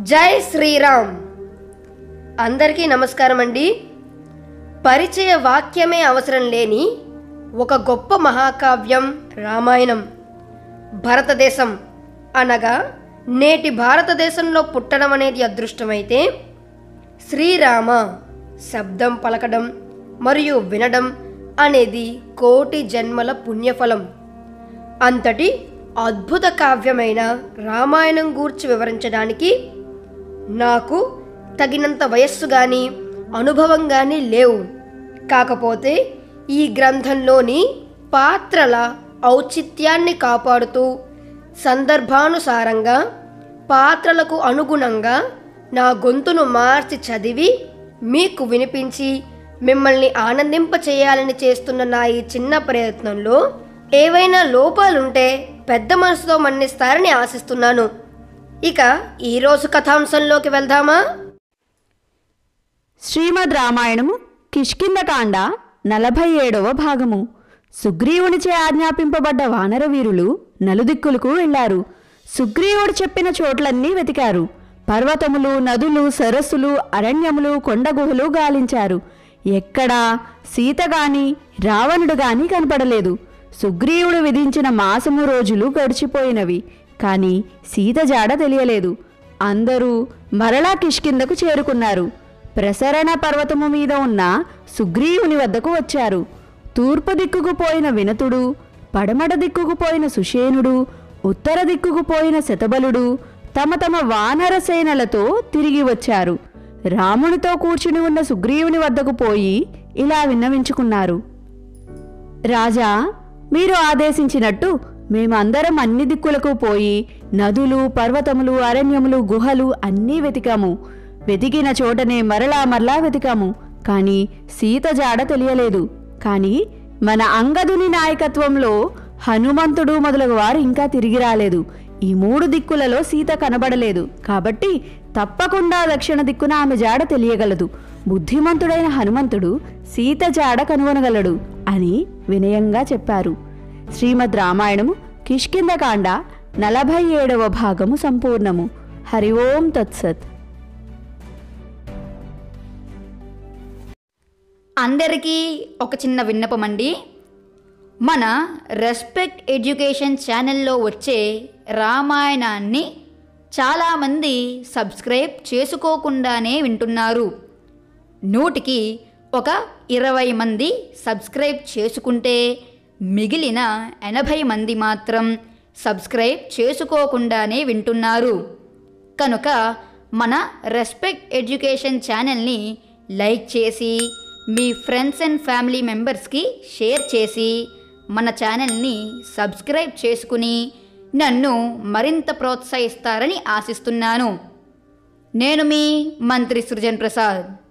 జై శ్రీరామ్ అందరికీ నమస్కారం అండి పరిచయ వాక్యమే అవసరం లేని ఒక గొప్ప మహాకావ్యం రామాయణం భారతదేశం అనగా నేటి భారతదేశంలో పుట్టడం అనేది అదృష్టమైతే శ్రీరామ శబ్దం పలకడం మరియు వినడం అనేది కోటి జన్మల పుణ్యఫలం అంతటి అద్భుత కావ్యమైన రామాయణం గూర్చి వివరించడానికి నాకు తగినంత వయస్సు కానీ అనుభవం కానీ లేవు కాకపోతే ఈ గ్రంథంలోని పాత్రల ఔచిత్యాన్ని కాపాడుతూ సందర్భానుసారంగా పాత్రలకు అనుగుణంగా నా గొంతును మార్చి చదివి మీకు వినిపించి మిమ్మల్ని ఆనందింప చేయాలని చేస్తున్న నా ఈ చిన్న ప్రయత్నంలో ఏవైనా లోపాలుంటే పెద్ద మనసుతో మన్నిస్తారని ఆశిస్తున్నాను ఇక ఈరోజు కథాంశంలోకి వెళ్దామా శ్రీమద్ రామాయణము కిష్కిందకాండ నలభై ఏడవ భాగము సుగ్రీవునిచే ఆజ్ఞాపింపబడ్డ వానరవీరులు నలుదిక్కులకు వెళ్లారు సుగ్రీవుడు చెప్పిన చోట్లన్నీ వెతికారు పర్వతములు నదులు సరస్సులు అరణ్యములు కొండగుహలు గాలించారు ఎక్కడా సీత గాని రావణుడు గాని కనపడలేదు సుగ్రీవుడు విధించిన మాసము రోజులు గడిచిపోయినవి కాని సీత జాడ తెలియలేదు అందరూ మరలా కిష్కిందకు చేరుకున్నారు ప్రసరణ పర్వతము మీద ఉన్న సుగ్రీవుని వద్దకు వచ్చారు తూర్పు దిక్కుకు పోయిన వినతుడు పడమట దిక్కుకు పోయిన సుషేనుడు ఉత్తర దిక్కుకు పోయిన శతబలుడు తమ తమ వానర సేనలతో తిరిగి వచ్చారు రామునితో కూర్చుని ఉన్న సుగ్రీవుని వద్దకు పోయి ఇలా విన్నవించుకున్నారు రాజా మీరు ఆదేశించినట్టు మేమందరం అన్ని దిక్కులకు పోయి నదులు పర్వతములు అరణ్యములు గుహలు అన్నీ వెతికాము వెతికిన చోటనే మరలా మరలా వెతికాము కానీ సీత జాడ తెలియలేదు కానీ మన అంగదుని నాయకత్వంలో హనుమంతుడు మొదలగు వారు ఇంకా తిరిగి రాలేదు ఈ మూడు దిక్కులలో సీత కనబడలేదు కాబట్టి తప్పకుండా దక్షిణ దిక్కున ఆమె జాడ తెలియగలదు బుద్ధిమంతుడైన హనుమంతుడు సీత జాడ కనుగొనగలడు అని వినయంగా చెప్పారు శ్రీమద్ రామాయణము కిష్కిందకాండ నలభై ఏడవ భాగము సంపూర్ణము హరి ఓం తత్సత్ అందరికీ ఒక చిన్న విన్నపం అండి మన రెస్పెక్ట్ ఎడ్యుకేషన్ ఛానల్లో వచ్చే రామాయణాన్ని చాలామంది సబ్స్క్రైబ్ చేసుకోకుండానే వింటున్నారు నూటికి ఒక ఇరవై మంది సబ్స్క్రైబ్ చేసుకుంటే మిగిలిన ఎనభై మంది మాత్రం సబ్స్క్రైబ్ చేసుకోకుండానే వింటున్నారు కనుక మన రెస్పెక్ట్ ఎడ్యుకేషన్ ఛానల్ని లైక్ చేసి మీ ఫ్రెండ్స్ అండ్ ఫ్యామిలీ మెంబర్స్కి షేర్ చేసి మన ఛానల్ని సబ్స్క్రైబ్ చేసుకుని నన్ను మరింత ప్రోత్సహిస్తారని ఆశిస్తున్నాను నేను మీ మంత్రి సృజన్ ప్రసాద్